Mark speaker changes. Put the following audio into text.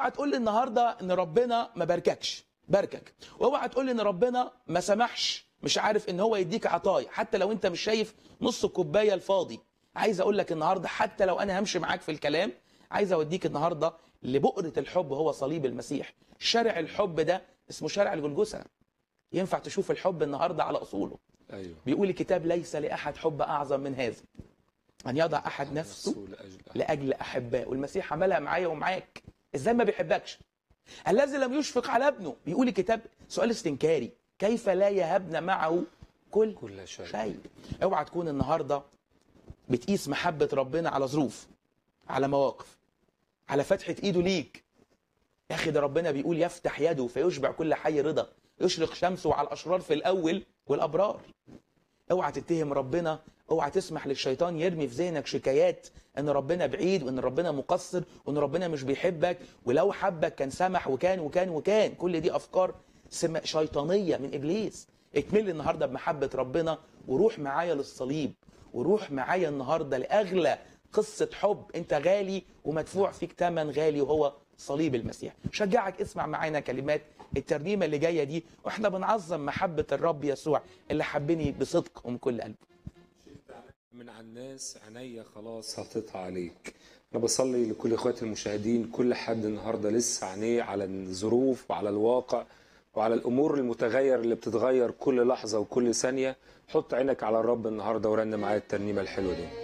Speaker 1: اوعى تقول لي النهارده ان ربنا ما بارككش باركك واوعى تقول لي ان ربنا ما سمحش مش عارف ان هو يديك عطايا حتى لو انت مش شايف نص الكوبايه الفاضي عايز اقول لك النهارده حتى لو انا همشي معاك في الكلام عايز اوديك النهارده لبؤره الحب هو صليب المسيح شارع الحب ده اسمه شارع الجلجسه ينفع تشوف الحب النهارده على اصوله
Speaker 2: ايوه
Speaker 1: بيقول الكتاب ليس لاحد حب اعظم من هذا ان يضع احد نفسه
Speaker 2: لاجل
Speaker 1: لاجل احبائه والمسيح عملها معايا ومعاك ازاي ما بيحبكش الذي لم يشفق على ابنه بيقول الكتاب سؤال استنكاري كيف لا يهبنا معه كل
Speaker 2: كل شيء
Speaker 1: شيء اوعى تكون النهارده بتقيس محبه ربنا على ظروف على مواقف على فتحه ايده ليك يا اخي ده ربنا بيقول يفتح يده فيشبع كل حي رضا يشرق شمسه على الاشرار في الاول والابرار اوعى تتهم ربنا اوعى تسمح للشيطان يرمي في ذهنك شكايات ان ربنا بعيد وان ربنا مقصر وان ربنا مش بيحبك ولو حبك كان سمح وكان وكان وكان كل دي افكار سم- شيطانيه من ابليس اكمل النهارده بمحبه ربنا وروح معايا للصليب وروح معايا النهارده لاغلى قصه حب انت غالي ومدفوع فيك ثمن غالي وهو صليب المسيح شجعك اسمع معانا كلمات الترنيمه اللي جايه دي واحنا بنعظم محبه الرب يسوع اللي حبني بصدق ومن كل قلب
Speaker 2: من على الناس عينيا خلاص هتقطع عليك انا بصلي لكل اخواتي المشاهدين كل حد النهارده لسه عينيه على الظروف وعلى الواقع وعلى الامور المتغير اللي بتتغير كل لحظه وكل ثانيه حط عينك على الرب النهارده ورن معايا الترنيمه الحلوه دي